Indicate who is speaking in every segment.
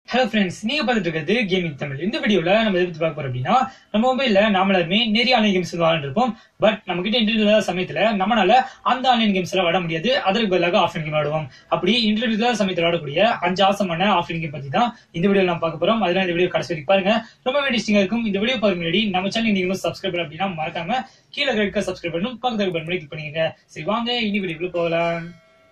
Speaker 1: hello friends நீங்க பார்த்துட்டு இருக்கிறது கேமிங் தமிழ் இந்த வீடியோல நம்ம எதை பத்தி பார்க்க போறோம் அப்படின்னா நம்ம மொபைல்ல நாம எல்லாருமே நிறைய ஆன்லைன் கேம்ஸ் விளாண்டுருப்போம் பட் நம்ம கிட்ட இன்டர்நெட் இல்லாத சமயத்துல நம்மளால அந்த ஆன்லைன் கேம்ஸ் எல்லாம் விட முடியாது அதற்கு பதிலாக ஆஃப்லைன் கேம் விளாடுவோம் அப்படி இன்டர்நெட் இல்லாத சமயத்தில் விளாடக்கூடிய அஞ்சு ஆசமான ஆஃப்லைன் கேம் பத்தி தான் இந்த வீடியோல நம்ம பார்க்க போறோம் அதனால இந்த வீடியோ கடைசி வரைக்கும் பாருங்க ரொம்ப இன்ட்ரெஸ்டிங்கா இருக்கும் இந்த வீடியோ பார்க்க முன்னாடி நம்ம சேனல் நீங்க சப்ஸ்கிரைப் பண்ண அப்படின்னா மறக்காம கீழே இருக்க சப்ஸ்கிரைப் பண்ணணும் பக்கத்துல பட்டன் கிளிக் பண்ணிக்கங்க சரி வாங்க இனி வீடியோக்குள்ள போகலாம்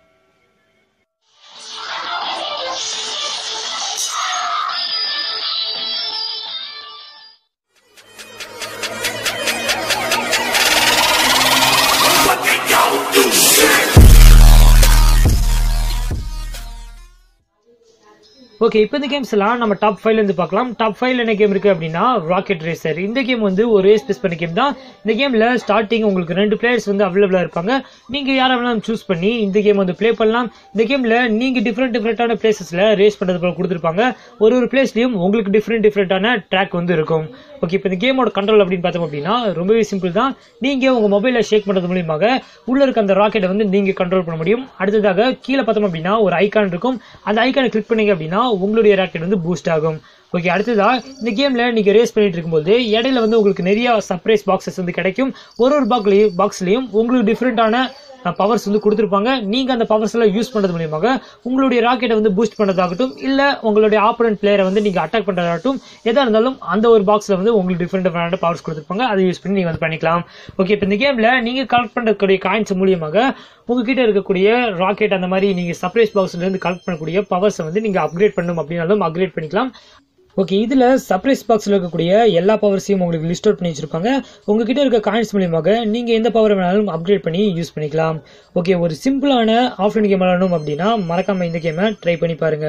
Speaker 1: ஓகே இப்போ இந்த கேம்ஸ் எல்லாம் நம்ம டாப் ஃபைவ்ல இருந்து பார்க்கலாம் டாப் ஃபைவ்ல என்ன கேம் இருக்கு அப்படின்னா ராக்கெட் ரேசர் இந்த கேம் வந்து ஒரு ரேஸ் பேஸ் பண்ண கேம் தான் இந்த கேம்ல ஸ்டார்டிங் உங்களுக்கு ரெண்டு பிளேயர்ஸ் வந்து அவைலபிளா இருப்பாங்க நீங்க யாரை வேணாலும் சூஸ் பண்ணி இந்த கேம் வந்து ப்ளே பண்ணலாம் இந்த கேம்ல நீங்க டிஃப்ரெண்ட் டிஃப்ரெண்டான பிளேசஸ்ல ரேஸ் பண்றது போல கொடுத்துருப்பாங்க ஒரு ஒரு பிளேஸ்லயும் உங்களுக்கு டிஃப்ரெண்ட் டிஃப்ரெண்டான ட்ராக் வந்து இருக்கும் ஓகே இப்போ இந்த கேமோட கண்ட்ரோல் அப்படின்னு பார்த்தோம் அப்படின்னா ரொம்பவே சிம்பிள் தான் நீங்க உங்க மொபைல ஷேக் பண்றது மூலியமாக உள்ள இருக்க அந்த ராக்கெட்டை வந்து நீங்க கண்ட்ரோல் பண்ண முடியும் அடுத்ததாக கீழே பார்த்தோம் அப்படின்னா ஒரு ஐகான் இருக்கும் அந்த ஐகானை கிளிக் பண்ணீங்க அப்படின்னா உங்களுடைய ராக்கெட் வந்து பூஸ்ட் ஆகும் ஓகே அடுத்ததா இந்த கேம்ல நீங்க ரேஸ் பண்ணிட்டு இருக்கும்போது இடையில வந்து உங்களுக்கு நிறைய சர்ப்ரைஸ் பாக்ஸஸ் வந்து கிடைக்கும் ஒரு ஒரு பாக்லயும் பாக்ஸ்லயும் உங்களுக்கு டிஃப்ரெண்டான பவர்ஸ் வந்து கொடுத்துருப்பாங்க நீங்க அந்த பவர்ஸ் எல்லாம் யூஸ் பண்றது மூலியமாக உங்களுடைய ராக்கெட்டை வந்து பூஸ்ட் பண்ணதாகட்டும் இல்ல உங்களுடைய ஆப்பரண்ட் பிளேயரை வந்து நீங்க அட்டாக் பண்றதாகட்டும் எதா இருந்தாலும் அந்த ஒரு பாக்ஸ்ல வந்து உங்களுக்கு டிஃப்ரெண்ட் டிஃப்ரெண்ட் பவர்ஸ் கொடுத்துருப்பாங்க அதை யூஸ் பண்ணி நீங்க வந்து பண்ணிக்கலாம் ஓகே இப்போ இந்த கேம்ல நீங்க கலெக்ட் பண்ணக்கூடிய காயின்ஸ் மூலியமாக உங்ககிட்ட இருக்கக்கூடிய ராக்கெட் அந்த மாதிரி நீங்க சர்ப்ரைஸ் பாக்ஸ்ல இருந்து கலெக்ட் பண்ணக்கூடிய பவர்ஸை வந்து நீங்க அப்கிரேட் பண்ணணும் அப்படின்னாலும் அப்கிரேட் பண்ணிக்கலாம் ஓகே இதுல சர்ப்ரைஸ் பாக்ஸ்ல இருக்கக்கூடிய எல்லா பவர்ஸையும் உங்களுக்கு லிஸ்ட் அவுட் பண்ணி வச்சிருப்பாங்க உங்ககிட்ட இருக்க காயின்ஸ் மூலியமாக நீங்க எந்த பவர் வேணாலும் அப்கிரேட் பண்ணி யூஸ் பண்ணிக்கலாம் ஓகே ஒரு சிம்பிளான ஆஃப்லைன் கேம் விளாடணும் அப்படின்னா மறக்காம இந்த கேமை ட்ரை பண்ணி பாருங்க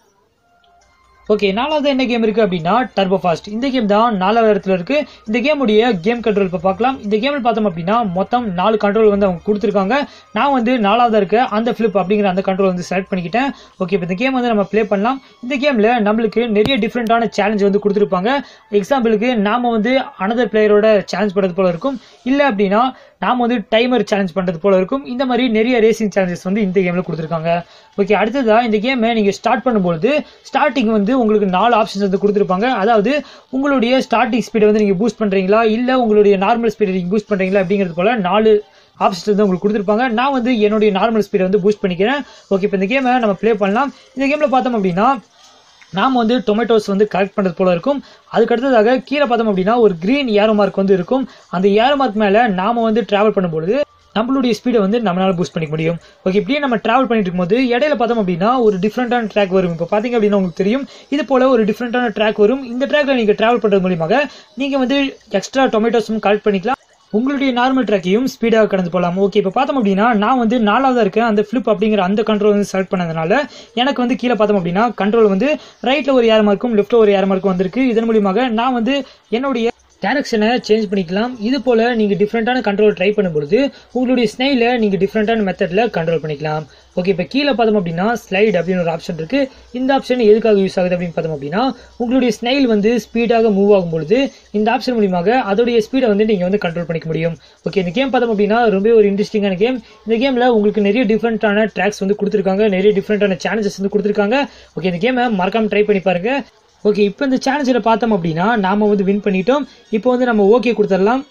Speaker 1: ஓகே நாலாவது என்ன கேம் இருக்கு அப்படின்னா டர்போ ஃபாஸ்ட் இந்த கேம் தான் நாலாவது இடத்துல இருக்கு இந்த கேமுடைய கேம் கண்ட்ரோல் இப்போ பார்க்கலாம் இந்த கேமில் பார்த்தோம் அப்படின்னா மொத்தம் நாலு கண்ட்ரோல் வந்து அவங்க கொடுத்துருக்காங்க நான் வந்து நாலாவது இருக்க அந்த ஃபிளிப் அப்படிங்கிற அந்த கண்ட்ரோல் வந்து செலக்ட் பண்ணிக்கிட்டேன் ஓகே இப்போ இந்த கேம் வந்து நம்ம ப்ளே பண்ணலாம் இந்த கேமில் நம்மளுக்கு நிறைய டிஃப்ரெண்டான சேலஞ்ச் வந்து கொடுத்துருப்பாங்க எக்ஸாம்பிளுக்கு நாம வந்து அனதர் பிளேயரோட சேலஞ்ச் பண்ணுறது போல இருக்கும் இல்லை அப்படின்னா நாம வந்து டைமர் சேலஞ்ச் பண்றது போல இருக்கும் இந்த மாதிரி நிறைய ரேசிங் சேலஞ்சஸ் வந்து இந்த கேம்ல கொடுத்துருக்காங்க ஓகே அடுத்ததா இந்த கேமை நீங்க ஸ்டார்ட் பண்ணும்போது ஸ்டார்டிங் வந்து உங்களுக்கு நாலு ஆப்ஷன்ஸ் வந்து கொடுத்துருப்பாங்க அதாவது உங்களுடைய ஸ்டார்டிங் ஸ்பீடை வந்து நீங்க பூஸ்ட் பண்றீங்களா இல்ல உங்களுடைய நார்மல் ஸ்பீடை நீங்க பூஸ்ட் பண்றீங்களா அப்படிங்கிறது போல நாலு ஆப்ஷன்ஸ் வந்து உங்களுக்கு கொடுத்துருப்பாங்க நான் வந்து என்னுடைய நார்மல் ஸ்பீடை வந்து பூஸ்ட் பண்ணிக்கிறேன் ஓகே இப்போ இந்த கேமை நம்ம ப்ளே பண்ணலாம் இந்த கேம்ல பார்த்தோம் அப்படின்னா நாம் வந்து டொமேட்டோஸ் வந்து கலெக்ட் பண்ணுறது போல இருக்கும் அதுக்கு அடுத்ததாக கீழே பார்த்தோம் அப்படின்னா ஒரு கிரீன் ஏரோ மார்க் வந்து இருக்கும் அந்த ஏரோ மார்க் மேலே நாம வந்து டிராவல் பண்ணும்பொழுது நம்மளுடைய ஸ்பீடை வந்து நம்மளால பூஸ்ட் பண்ணிக்க முடியும் ஓகே இப்படியே நம்ம டிராவல் பண்ணிட்டு இருக்கும்போது இடையில பார்த்தோம் அப்படின்னா ஒரு டிஃப்ரெண்டான ட்ராக் வரும் இப்போ பார்த்தீங்க அப்படின்னா உங்களுக்கு தெரியும் இது போல ஒரு டிஃப்ரெண்டான ட்ராக் வரும் இந்த ட்ராக்ல நீங்க டிராவல் பண்றது மூலியமாக நீங்க வந்து எக்ஸ்ட்ரா டொமேட்டோஸும் கலெக்ட் பண்ணிக்கலாம் உங்களுடைய நார்மல் ட்ராக்கையும் ஸ்பீடாக கடந்து போகலாம் ஓகே இப்போ பார்த்தோம் அப்படின்னா நான் வந்து நாலாவதாக இருக்கேன் அந்த ஃபிளிப் அப்படிங்கிற அந்த கண்ட்ரோல் வந்து செலக்ட் பண்ணதுனால எனக்கு வந்து கீழே பார்த்தோம் அப்படின்னா கண்ட்ரோல் வந்து ரைட்டில் ஒரு ஏரமாக இருக்கும் லெஃப்ட்டில் ஒரு ஏரமாக இருக்கும் வந்திருக்கு இதன் மூலியமாக நான் வந்து என்னுடைய டேரக்ஷனை சேஞ்ச் பண்ணிக்கலாம் இது போல நீங்க டிஃப்ரெண்டான கண்ட்ரோல் ட்ரை பண்ணும்பொழுது உங்களுடைய ஸ்னைல நீங்க டிஃப்ரெண்டான மெத்தட்ல கண்ட்ரோல் பண்ணிக்கலாம் ஓகே இப்போ கீழே பார்த்தோம் அப்படின்னா ஸ்லைட் அப்படின்னு ஒரு ஆப்ஷன் இருக்கு இந்த ஆப்ஷன் எதுக்காக யூஸ் ஆகுது அப்படின்னு பார்த்தோம் அப்படின்னா உங்களுடைய ஸ்னைல் வந்து ஸ்பீடாக மூவ் ஆகும் பொழுது இந்த ஆப்ஷன் மூலியமாக அதோடைய ஸ்பீடை வந்து நீங்க வந்து கண்ட்ரோல் பண்ணிக்க முடியும் ஓகே இந்த கேம் பார்த்தோம் அப்படின்னா ரொம்ப ஒரு இன்ட்ரெஸ்டிங்கான கேம் இந்த கேம்ல உங்களுக்கு நிறைய டிஃப்ரெண்டான ட்ராக்ஸ் வந்து கொடுத்துருக்காங்க நிறைய டிஃப்ரெண்டான சேலஞ்சஸ் வந்து கொடுத்துருக்காங்க ஓகே இந்த கேமை மறக்காம ட்ரை பண்ணி பாருங்க ஓகே இப்போ இந்த சேலஞ்சில் பார்த்தோம் அப்படின்னா நாம வந்து வின் பண்ணிட்டோம் இப்போ வந்து நம்ம ஓகே கொடுத்துடலாம்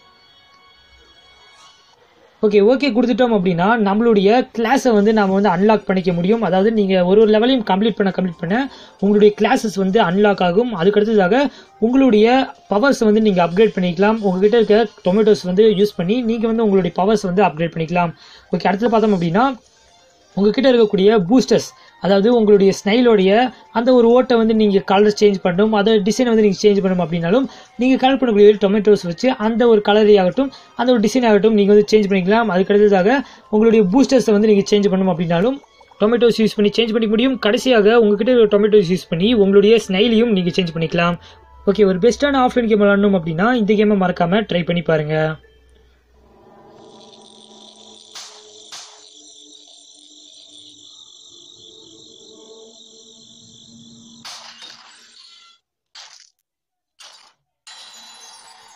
Speaker 1: ஓகே ஓகே கொடுத்துட்டோம் அப்படின்னா நம்மளுடைய கிளாஸை வந்து நம்ம வந்து அன்லாக் பண்ணிக்க முடியும் அதாவது நீங்கள் ஒரு ஒரு லெவலையும் கம்ப்ளீட் பண்ண கம்ப்ளீட் பண்ண உங்களுடைய கிளாஸஸ் வந்து அன்லாக் ஆகும் அதுக்கு அடுத்ததாக உங்களுடைய பவர்ஸ் வந்து நீங்கள் அப்கிரேட் பண்ணிக்கலாம் உங்ககிட்ட இருக்க டொமேட்டோஸ் வந்து யூஸ் பண்ணி நீங்கள் வந்து உங்களுடைய பவர்ஸ் வந்து அப்கிரேட் பண்ணிக்கலாம் ஓகே அடுத்து பார்த்தோம் அப்படின்னா உங்ககிட்ட இருக்கக்கூடிய பூஸ்டர்ஸ் அதாவது உங்களுடைய ஸ்னைலோடைய அந்த ஒரு ஓட்டை வந்து நீங்கள் கலர் சேஞ்ச் பண்ணணும் அதை டிசைனை வந்து நீங்கள் சேஞ்ச் பண்ணணும் அப்படின்னாலும் நீங்கள் கலர் பண்ணக்கூடிய டொமேட்டோஸ் வச்சு அந்த ஒரு கலரி ஆகட்டும் அந்த ஒரு டிசைன் ஆகட்டும் நீங்கள் வந்து சேஞ்ச் பண்ணிக்கலாம் அதுக்கு அடுத்ததாக உங்களுடைய பூஸ்டர்ஸை வந்து நீங்கள் சேஞ்ச் பண்ணணும் அப்படின்னாலும் டொமேட்டோஸ் யூஸ் பண்ணி சேஞ்ச் பண்ணிக்க முடியும் கடைசியாக உங்ககிட்ட ஒரு டொமேட்டோஸ் யூஸ் பண்ணி உங்களுடைய ஸ்னைலையும் நீங்கள் சேஞ்ச் பண்ணிக்கலாம் ஓகே ஒரு பெஸ்ட்டான ஆஃப்லைன் கேம் விளாடணும் அப்படின்னா இந்த கேமை மறக்காமல் ட்ரை பண்ணி பாருங்கள்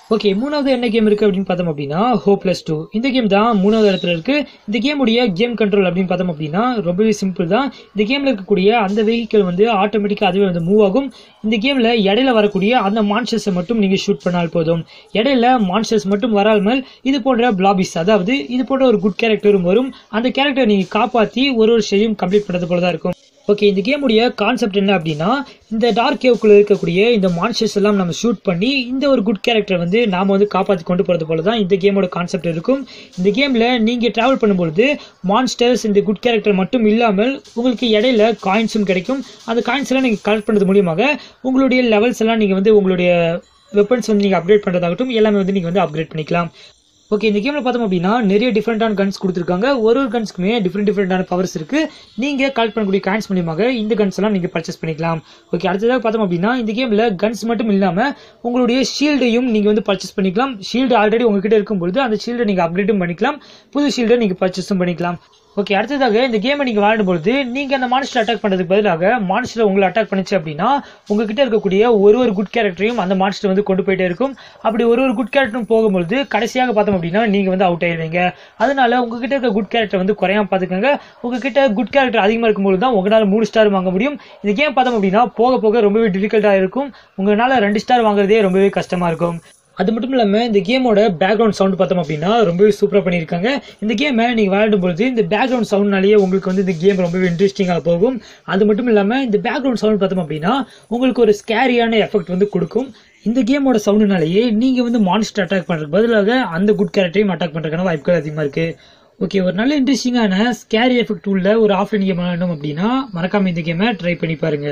Speaker 1: ஓகே மூணாவது என்ன கேம் இருக்கு அப்படின்னு பார்த்தோம் அப்படின்னா ஹோப்லெஸ் டூ இந்த கேம் தான் மூணாவது இடத்துல இருக்கு இந்த கேமுடைய கேம் கண்ட்ரோல் அப்படின்னு பார்த்தோம் அப்படின்னா ரொம்பவே சிம்பிள் தான் இந்த கேம்ல இருக்கக்கூடிய அந்த வெஹிக்கிள் வந்து ஆட்டோமேட்டிக்கா அதுவே வந்து மூவ் ஆகும் இந்த கேம்ல இடையில வரக்கூடிய அந்த மான்ஸ்டர்ஸை மட்டும் நீங்க ஷூட் பண்ணால் போதும் இடையில மான்ஸ்டர்ஸ் மட்டும் வராமல் இது போன்ற பிளாபிஸ் அதாவது இது போன்ற ஒரு குட் கேரக்டரும் வரும் அந்த கேரக்டர் நீங்க காப்பாத்தி ஒரு ஒரு ஷேயும் கம்ப்ளீட் பண்றது போல தான் இருக்கும் ஓகே இந்த கேமுடைய கான்செப்ட் என்ன அப்படின்னா இந்த டார்க் கேவுக்குள்ள இருக்கக்கூடிய இந்த மான்ஸ்டர்ஸ் எல்லாம் நம்ம ஷூட் பண்ணி இந்த ஒரு குட் கேரக்டர் வந்து நாம வந்து காப்பாற்றி கொண்டு போறது போல தான் இந்த கேமோட கான்செப்ட் இருக்கும் இந்த கேம்ல நீங்க டிராவல் பண்ணும்பொழுது மான்ஸ்டர்ஸ் இந்த குட் கேரக்டர் மட்டும் இல்லாமல் உங்களுக்கு இடையில காயின்ஸும் கிடைக்கும் அந்த காயின்ஸ் எல்லாம் நீங்க கலெக்ட் பண்ணுறது மூலியமாக உங்களுடைய லெவல்ஸ் எல்லாம் நீங்க வந்து உங்களுடைய வெப்பன்ஸ் வந்து நீங்க அப்கிரேட் பண்றதாகட்டும் எல்லாமே வந்து நீங்க வந்து அப்கிரேட் பண்ணிக்கலாம் ஓகே இந்த கேமில் பார்த்தோம் அப்படின்னா நிறைய டிஃப்ரெண்டான கன்ஸ் கொடுத்துருக்காங்க ஒரு ஒரு கன்ஸ்க்குமே டிஃப்ரெண்ட் டிஃப்ரெண்டான பவர்ஸ் இருக்கு நீங்க கலெக்ட் பண்ணக்கூடிய காயின்ஸ் மூலியமாக இந்த கன்ஸ் எல்லாம் நீங்க பர்ச்சேஸ் பண்ணிக்கலாம் ஓகே அடுத்ததாக பார்த்தோம் அப்படின்னா இந்த கேம்ல கன்ஸ் மட்டும் இல்லாம உங்களுடைய ஷீல்டையும் நீங்க வந்து பர்ச்சேஸ் பண்ணிக்கலாம் ஷீல்டு ஆல்ரெடி உங்ககிட்ட இருக்கும்பொழுது அந்த ஷீல்டை நீங்க அப்கிரேடும் பண்ணிக்கலாம் புது ஷீல்டை நீங்க பர்ச்சேஸும் பண்ணிக்கலாம் ஓகே அடுத்ததாக இந்த கேமை நீங்க விளையாடும் பொழுது நீங்க அந்த மான்ஸ்டர் அட்டாக் பண்றதுக்கு பதிலாக மான்ஸ்டர் உங்களை அட்டாக் பண்ணுச்சு அப்படின்னா உங்ககிட்ட இருக்கக்கூடிய ஒரு ஒரு குட் கேரக்டரையும் அந்த மான்ஸ்டர் வந்து கொண்டு போயிட்டே இருக்கும் அப்படி ஒரு ஒரு குட் கேரக்டரும் போகும்பொழுது கடைசியாக பார்த்தோம் அப்படின்னா நீங்க வந்து அவுட் ஆயிடுவீங்க அதனால உங்ககிட்ட இருக்க குட் கேரக்டர் வந்து குறையாம பாத்துக்கோங்க உங்ககிட்ட குட் கேரக்டர் அதிகமா இருக்கும்போது தான் உங்களால மூணு ஸ்டார் வாங்க முடியும் இந்த கேம் பார்த்தோம் அப்படின்னா போக போக ரொம்பவே டிஃபிகல்ட்டா இருக்கும் உங்களால ரெண்டு ஸ்டார் வாங்குறதே ரொம்பவே கஷ்டமா இருக்கும் அது மட்டும் இல்லாம இந்த கேமோட பேக்ரவுண்ட் சவுண்ட் பார்த்தோம் அப்படின்னா ரொம்பவே சூப்பரா பண்ணியிருக்காங்க இந்த கேமை நீங்க விளையாடும் பொழுது இந்த பேக்ரவுண்ட் சவுண்ட்னாலேயே உங்களுக்கு வந்து இந்த கேம் ரொம்பவே இன்ட்ரெஸ்டிங்கா போகும் அது மட்டும் இல்லாம இந்த பேக்ரவுண்ட் சவுண்ட் பார்த்தோம் அப்படின்னா உங்களுக்கு ஒரு ஸ்கேரியான எஃபெக்ட் வந்து கொடுக்கும் இந்த கேமோட சவுண்டுனாலேயே நீங்க வந்து மான்ஸ்டர் அட்டாக் பண்றதுக்கு பதிலாக அந்த குட் கேரக்டரையும் அட்டாக் பண்றதுக்கான வாய்ப்புகள் அதிகமா இருக்கு ஓகே ஒரு நல்ல இன்ட்ரெஸ்டிங்கான ஸ்கேரி எஃபெக்ட் உள்ள ஒரு ஆஃப்லைன் கேம் விளையாடணும் அப்படின்னா மறக்காம இந்த கேமை ட்ரை பண்ணி பாருங்க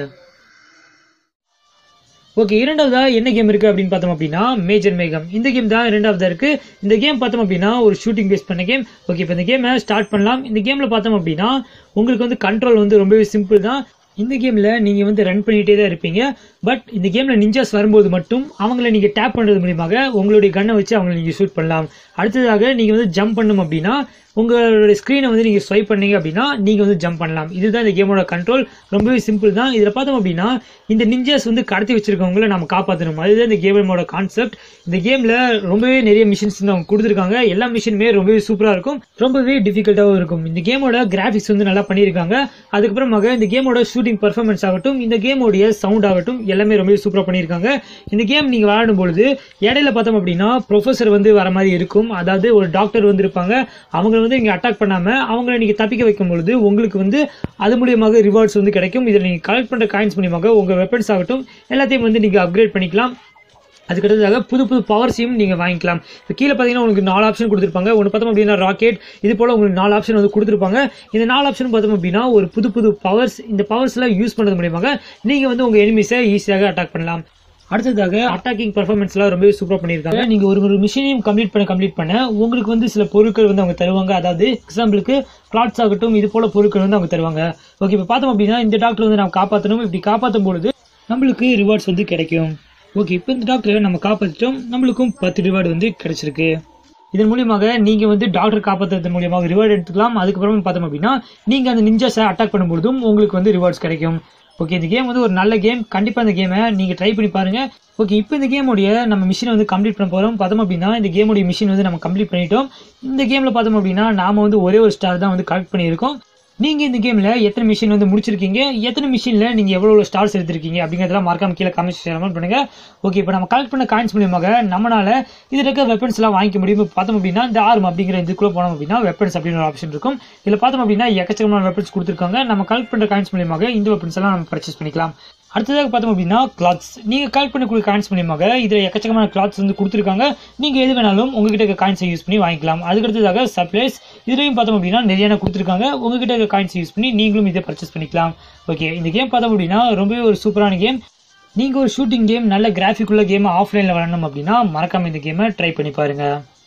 Speaker 1: ஓகே இரண்டாவதா என்ன கேம் இருக்கு அப்படின்னு பார்த்தோம் அப்படின்னா மேஜர் மேகம் இந்த கேம் தான் இரண்டாவதா இருக்கு இந்த கேம் பார்த்தோம் அப்படின்னா ஒரு ஷூட்டிங் பேஸ் பண்ண கேம் ஓகே இப்போ இந்த கேமை ஸ்டார்ட் பண்ணலாம் இந்த கேம்ல பார்த்தோம் அப்படின்னா உங்களுக்கு வந்து கண்ட்ரோல் வந்து ரொம்பவே சிம்பிள் தான் இந்த கேம்ல நீங்க வந்து ரன் பண்ணிட்டே தான் இருப்பீங்க பட் இந்த கேம்ல நிஞ்சாஸ் வரும்போது மட்டும் அவங்கள நீங்க டேப் பண்றது மூலியமாக உங்களுடைய கண்ணை வச்சு அவங்களை நீங்க ஷூட் பண்ணலாம் அடுத்ததாக நீங்க வந்து ஜம்ப் பண்ணும் அப்படின்னா உங்களுடைய ஸ்க்ரீனை வந்து நீங்க ஸ்வைப் பண்ணீங்க அப்படின்னா நீங்க வந்து ஜம்ப் பண்ணலாம் இதுதான் இந்த கேமோட கண்ட்ரோல் ரொம்பவே சிம்பிள் தான் இதுல பார்த்தோம் அப்படின்னா இந்த நிஞ்சாஸ் வந்து கடத்தி வச்சிருக்கவங்கள நம்ம காப்பாற்றணும் அதுதான் இந்த கேமோட கான்செப்ட் இந்த கேம்ல ரொம்பவே நிறைய மிஷின்ஸ் வந்து அவங்க கொடுத்துருக்காங்க எல்லா மிஷினுமே ரொம்பவே சூப்பரா இருக்கும் ரொம்பவே டிஃபிகல்ட்டாகவும் இருக்கும் இந்த கேமோட கிராஃபிக்ஸ் வந்து நல்லா பண்ணியிருக்காங்க அதுக்கப்புறமாக இந்த கேமோட ஷூட்டிங் பர்ஃபார்மன்ஸ் ஆகட்டும் இந்த கேமோடைய சவுண்ட் ஆகட்டும் எல்லாமே ரொம்பவே சூப்பரா பண்ணியிருக்காங்க இந்த கேம் நீங்க விளையாடும் பொழுது இடையில பார்த்தோம் அப்படின்னா ப்ரொஃபசர் வந்து வர மாதிரி இருக்கும் அதாவது ஒரு டாக்டர் வந்து இருப்பாங்க அவங்க வந்து இங்க அட்டாக் பண்ணாம அவங்கள நீங்க தப்பிக்க வைக்கும் பொழுது உங்களுக்கு வந்து அது மூலியமாக ரிவார்ட்ஸ் வந்து கிடைக்கும் இதில் நீங்க கலெக்ட் பண்ற காயின்ஸ் மூலியமாக உங்க வெப்பன்ஸ் ஆகட்டும் எல்லாத்தையும் வந்து நீங்க அப்கிரேட் பண்ணிக்கலாம் அதுக்கடுத்ததாக புது புது பவர்ஸையும் நீங்க வாங்கிக்கலாம் இப்போ கீழே பார்த்தீங்கன்னா உங்களுக்கு நாலு ஆப்ஷன் கொடுத்துருப்பாங்க ஒன்று பார்த்தோம் அப்படின்னா ராக்கெட் இது போல உங்களுக்கு நாலு ஆப்ஷன் வந்து கொடுத்துருப்பாங்க இந்த நாலு ஆப்ஷன் பார்த்தோம் அப்படின்னா ஒரு புது புது பவர்ஸ் இந்த பவர்ஸ் எல்லாம் யூஸ் பண்ணது மூலியமாக நீங்க வந்து உங்க எனிமிஸை ஈஸியாக அட்டாக் பண்ணலாம் அடுத்ததாக அட்டாக்கிங் பர்ஃபார்மன்ஸ்லாம் ரொம்பவே சூப்பராக பண்ணியிருக்காங்க நீங்க ஒரு ஒரு மிஷினையும் கம்ப்ளீட் பண்ண கம்ப்ளீட் பண்ண உங்களுக்கு வந்து சில பொருட்கள் வந்து அவங்க தருவாங்க அதாவது எக்ஸாம்பிளுக்கு கிளாத்ஸ் ஆகட்டும் இது போல பொருட்கள் வந்து அவங்க தருவாங்க ஓகே இப்போ பார்த்தோம் அப்படின்னா இந்த டாக்டர் வந்து நம்ம காப்பாற்றணும் இப்படி காப்பாற்றும் பொழுது நம்மளுக்கு ரிவார்ட்ஸ் வந்து கிடைக்கும் ஓகே இப்போ இந்த டாக்டரை நம்ம காப்பாற்றிட்டோம் நம்மளுக்கும் பத்து ரிவார்டு வந்து கிடைச்சிருக்கு இதன் மூலியமாக நீங்க வந்து டாக்டர் காப்பாற்றுறது மூலியமாக ரிவார்டு எடுத்துக்கலாம் அதுக்கப்புறம் பார்த்தோம் அப்படின்னா நீங்க அந்த நிஞ்சாஸை அட்டாக் பண்ணும்பொழுதும் உங்களுக்கு வந்து ரிவார்ட்ஸ் கிடைக்கும் ஓகே இந்த கேம் வந்து ஒரு நல்ல கேம் கண்டிப்பா இந்த கேமை நீங்க ட்ரை பண்ணி பாருங்க ஓகே இப்போ இந்த கேமோடைய நம்ம மிஷினை வந்து கம்ப்ளீட் பண்ண போறோம் பார்த்தோம் அப்படின்னா இந்த கேமோடைய மிஷின் வந்து நம்ம கம்ப்ளீட் பண்ணிட்டோம் இந்த கேம்ல பார்த்தோம் அப்படின்னா நாம வந்து ஒரே ஒரு ஸ்டார் தான் வந்து கலெக்ட் பண்ணியிருக்கோம் நீங்க இந்த கேம்ல எத்தனை மிஷின் வந்து முடிச்சிருக்கீங்க எத்தனை மிஷின்ல நீங்க எவ்வளவு ஸ்டார்ஸ் எடுத்திருக்கீங்க அப்படிங்கறதெல்லாம் மறக்காம கீழே கமெண்ட்ஸ் கமெண்ட் பண்ணுங்க ஓகே இப்போ நம்ம கலெக்ட் பண்ண காயின்ஸ் மூலியமாக நம்மளால இதுல இருக்க வெப்பன்ஸ் எல்லாம் வாங்கிக்க முடியும் இப்ப பார்த்தோம் அப்படின்னா இந்த ஆர்ம் அப்படிங்கிற இதுக்குள்ள போனோம் அப்படின்னா வெப்பன்ஸ் அப்படின்னு ஒரு ஆப்ஷன் இருக்கும் இதுல பார்த்தோம் அப்படின்னா எக்கச்சக்கமான வெப்பன்ஸ் கொடுத்துருக்காங்க நம்ம கலெக்ட் பண்ற காயின்ஸ் மூலியமாக இந்த வெப்பன்ஸ் எல்லாம் நம்ம பர்ச்சேஸ் பண்ணிக்கலாம் அடுத்ததாக பார்த்தோம் அப்படின்னா கிளாத்ஸ் நீங்க கலெக்ட் பண்ணக்கூடிய காயின்ஸ் மூலியமாக இதுல எக்கச்சக்கமான கிளாத்ஸ் வந்து கொடுத்துருக்காங்க நீங்க எது வேணாலும் உங்ககிட்ட இருக்க காயின்ஸை யூஸ் பண்ணி வாங்கிக்கலாம் அதுக்கடுத்ததாக சப்ளைஸ் இதுலையும் பார்த்தோம் அப்படின்னா நிறைய கொடுத்துருக்காங்க உங்ககிட்ட இருக்க காயின்ஸ் யூஸ் பண்ணி நீங்களும் இதை பர்ச்சேஸ் பண்ணிக்கலாம் ஓகே இந்த கேம் பார்த்தோம் அப்படின்னா ரொம்பவே ஒரு சூப்பரான கேம் நீங்க ஒரு ஷூட்டிங் கேம் நல்ல கிராஃபிக் உள்ள கேம் ஆஃப்லைன்ல விளாடணும் அப்படின்னா மறக்காம இந்த கேமை ட்ரை பண்ணி பாருங்க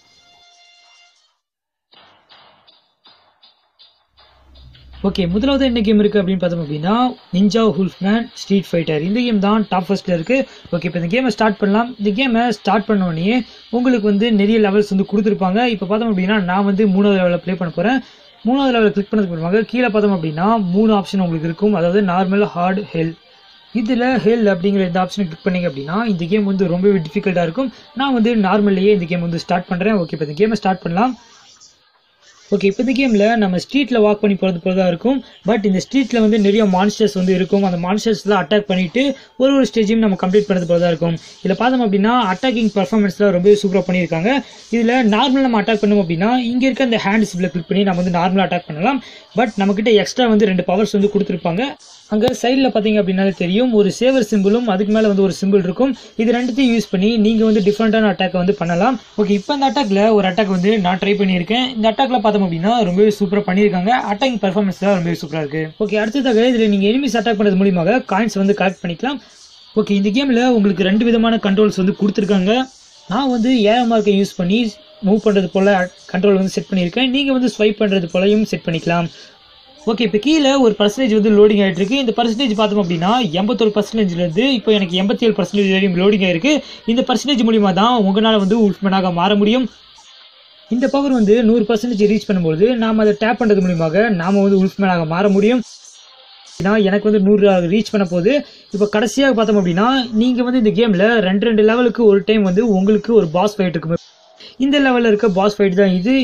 Speaker 1: ஓகே முதலாவது என்ன கேம் இருக்கு அப்படின்னு பார்த்தோம் அப்படின்னா நிஞ்சா ஹுல்ஃப்மேன் ஸ்ட்ரீட் ஃபைட்டர் இந்த கேம் தான் டாப் ஃபர்ஸ்ட்ல இருக்கு ஓகே இப்போ இந்த கேமை ஸ்டார்ட் பண்ணலாம் இந்த கேமை ஸ்டார்ட் பண்ண உடனே உங்களுக்கு வந்து நிறைய லெவல்ஸ் வந்து கொடுத்துருப்பாங்க இப்போ பார்த்தோம் அப்படின்னா நான் வந்து மூணாவது லெவலில் ப்ளே பண்ண போறேன் மூணாவது லெவலில் கிளிக் பண்ணதுக்கு மூலமாக கீழே பார்த்தோம் அப்படின்னா மூணு ஆப்ஷன் உங்களுக்கு இருக்கும் அதாவது நார்மல் ஹார்ட் ஹெல் இதில் ஹெல் அப்படிங்கிற இந்த ஆப்ஷனை கிளிக் பண்ணீங்க அப்படின்னா இந்த கேம் வந்து ரொம்பவே டிஃபிகல்ட்டாக இருக்கும் நான் வந்து நார்மல்லையே இந்த கேம் வந்து ஸ்டார்ட் பண்ணுறேன் ஓகே இப்போ இந்த கேமை ஸ்டார்ட் பண்ணலாம் ஓகே இப்போ இந்த கேமில் நம்ம ஸ்ட்ரீட்டில் வாக் பண்ணி போகிறது போல தான் இருக்கும் பட் இந்த ஸ்ட்ரீட்டில் வந்து நிறைய மான்ஸ்டர்ஸ் வந்து இருக்கும் அந்த மான்ஸ்டர்ஸ்லாம் அட்டாக் பண்ணிட்டு ஒரு ஒரு ஸ்டேஜையும் நம்ம கம்ப்ளீட் பண்ணுறது போல தான் இருக்கும் இதில் பார்த்தோம் அப்படின்னா அட்டாக்கிங் பர்ஃபார்மன்ஸ்லாம் ரொம்பவே சூப்பராக பண்ணியிருக்காங்க இதில் நார்மல் நம்ம அட்டாக் பண்ணோம் அப்படின்னா இங்கே இருக்க அந்த ஹேண்ட் சிப்பில் கிளிக் பண்ணி நம்ம வந்து நார்மலாக அட்டாக் பண்ணலாம் பட் நம்மக்கிட்ட எக்ஸ்ட்ரா வந்து ரெண்டு பவர்ஸ் வந்து கொடுத்துருப்பாங்க அங்கே சைடில் பார்த்தீங்க அப்படின்னாலே தெரியும் ஒரு சேவர் சிம்பிளும் அதுக்கு மேலே வந்து ஒரு சிம்பிள் இருக்கும் இது ரெண்டுத்தையும் யூஸ் பண்ணி நீங்கள் வந்து டிஃப்ரெண்ட்டான அட்டாக் வந்து பண்ணலாம் ஓகே இப்போ அந்த அட்டாக்ல ஒரு அட்டாக் வந்து நான் ட்ரை பண்ணியிருக்கேன் இந்த அட்டாக்ல பார்த்தோம் அப்படின்னா ரொம்பவே சூப்பராக பண்ணியிருக்காங்க அட்டாக் பர்ஃபார்மன்ஸ் தான் ரொம்பவே சூப்பராக இருக்கு ஓகே அடுத்ததாக இதில் நீங்கள் எனிமிஸ் அட்டாக் பண்ணுறது மூலியமாக காயின்ஸ் வந்து கலெக்ட் பண்ணிக்கலாம் ஓகே இந்த கேமில் உங்களுக்கு ரெண்டு விதமான கண்ட்ரோல்ஸ் வந்து கொடுத்துருக்காங்க நான் வந்து ஏஆர் மார்க்கை யூஸ் பண்ணி மூவ் பண்ணுறது போல் கண்ட்ரோல் வந்து செட் பண்ணியிருக்கேன் நீங்கள் வந்து ஸ்வைப் பண்ணுறது போலையும் செட் பண்ணிக்கலாம் ஓகே இப்போ கீழே ஒரு பர்சன்டேஜ் வந்து லோடிங் ஆகிட்டு இருக்கு இந்த பர்சன்டேஜ் பார்த்தோம் அப்படின்னா எண்பத்தொரு பர்சன்டேஜ்லேருந்து இப்போ எனக்கு எண்பத்தி ஏழு பர்சன்டேஜ் வரையும் லோடிங் ஆயிருக்கு இந்த பர்சன்டேஜ் மூலியமா தான் உங்களால் வந்து உல்ஃப்மேனாக மாற முடியும் இந்த பவர் வந்து நூறு பர்சன்டேஜ் ரீச் பண்ணும்போது நாம் அதை டேப் பண்ணுறது மூலியமாக நாம் வந்து உல்ஃப்மேனாக மாற முடியும் ஏன்னா எனக்கு வந்து நூறு ரீச் பண்ண போது இப்போ கடைசியாக பார்த்தோம் அப்படின்னா நீங்கள் வந்து இந்த கேமில் ரெண்டு ரெண்டு லெவலுக்கு ஒரு டைம் வந்து உங்களுக்கு ஒரு பாஸ் ஃபைட் இருக்கும் இந்த லெவலில் இருக்க பாஸ் ஃபைட் தான் இது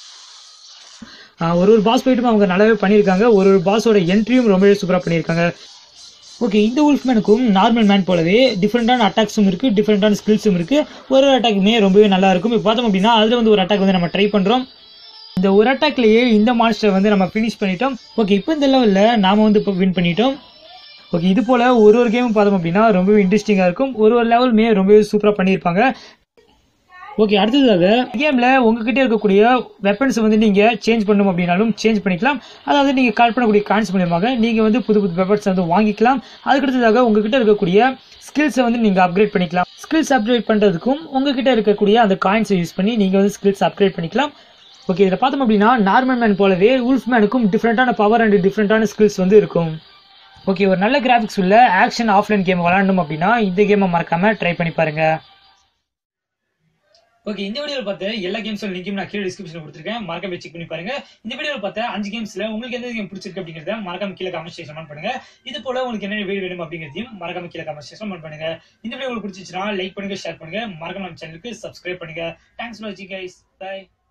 Speaker 1: ஆஹ் ஒரு ஒரு பாஸ் ஃபைட்டும் அவங்க நல்லாவே பண்ணியிருக்காங்க ஒரு ஒரு பாஸோட என்ட்ரியும் ரொம்பவே சூப்பராக பண்ணியிருக்காங்க ஓகே இந்த உல்ஃப்மேனுக்கும் நார்மல் மேன் போலவே டிஃப்ரெண்டான அட்டாக்ஸும் இருக்கு டிஃப்ரெண்டான ஸ்கில்ஸும் இருக்கு ஒரு ஒரு அட்டாக்குமே ரொம்பவே நல்லா இருக்கும் இப்போ பார்த்தோம் அப்படின்னா அதில் வந்து ஒரு அட்டாக் வந்து நம்ம ட்ரை பண்ணுறோம் இந்த ஒரு அட்டாக்லேயே இந்த மான்ஸ்டர் வந்து நம்ம ஃபினிஷ் பண்ணிட்டோம் ஓகே இப்போ இந்த லெவலில் நாம வந்து இப்போ வின் பண்ணிட்டோம் ஓகே இது போல ஒரு ஒரு கேமும் பார்த்தோம் அப்படின்னா ரொம்பவே இன்ட்ரெஸ்டிங்காக இருக்கும் ஒரு ஒரு லெவலுமே ரொம்பவே சூப்பராக பண்ணியிருப்பாங்க ஓகே அடுத்ததாக கேமில் உங்ககிட்ட இருக்கக்கூடிய வெப்பன்ஸ் வந்து நீங்கள் சேஞ்ச் பண்ணணும் அப்படின்னாலும் சேஞ்ச் பண்ணிக்கலாம் அதாவது நீங்கள் கால் பண்ணக்கூடிய காயின்ஸ் மூலியமாக நீங்கள் வந்து புது புது வெப்பன்ஸ் வந்து வாங்கிக்கலாம் அதுக்கடுத்ததாக உங்ககிட்ட இருக்கக்கூடிய ஸ்கில்ஸை வந்து நீங்கள் அப்கிரேட் பண்ணிக்கலாம் ஸ்கில்ஸ் அப்கிரேட் பண்ணுறதுக்கும் உங்ககிட்ட இருக்கக்கூடிய அந்த காயின்ஸை யூஸ் பண்ணி நீங்கள் வந்து ஸ்கில்ஸ் அப்கிரேட் பண்ணிக்கலாம் ஓகே இதில் பார்த்தோம் அப்படின்னா நார்மல் மேன் போலவே உல்ஃப் மேனுக்கும் டிஃப்ரெண்ட்டான பவர் அண்ட் டிஃப்ரெண்ட்டான ஸ்கில்ஸ் வந்து இருக்கும் ஓகே ஒரு நல்ல கிராஃபிக்ஸ் உள்ள ஆக்ஷன் ஆஃப்லைன் கேம் விளாடணும் அப்படின்னா இந்த கேமை மறக்காம ட்ரை பண்ணி பாருங்க ஓகே இந்த வீடியோவில் பார்த்த எல்லா கேம்ஸோட லிங்கும் நான் கீழே டிஸ்கிரிப்ஷன் கொடுத்துருக்கேன் மறக்காம செக் பண்ணி பாருங்க இந்த வீடியோவில் பார்த்த அஞ்சு கேம்ஸ்ல உங்களுக்கு எந்த கேம் பிடிச்சிருக்கு அப்படிங்கிறத மறக்காம கீழே கமெண்ட் செக்ஷன் பண்ணுங்க இது போல உங்களுக்கு என்ன வீடியோ வேணும் அப்படிங்கிறதையும் மறக்காம கீழே கமெண்ட் செக்ஷன் பண்ணுங்க இந்த வீடியோ உங்களுக்கு பிடிச்சிச்சுன்னா லைக் பண்ணுங்க ஷேர் பண்ணுங்க மறக்காம நம்ம சேனலுக்கு சப்ஸ்கிரைப் பண்ணுங்க தேங்க்ஸ் ஃபார் வாட்சிங் கைஸ் பை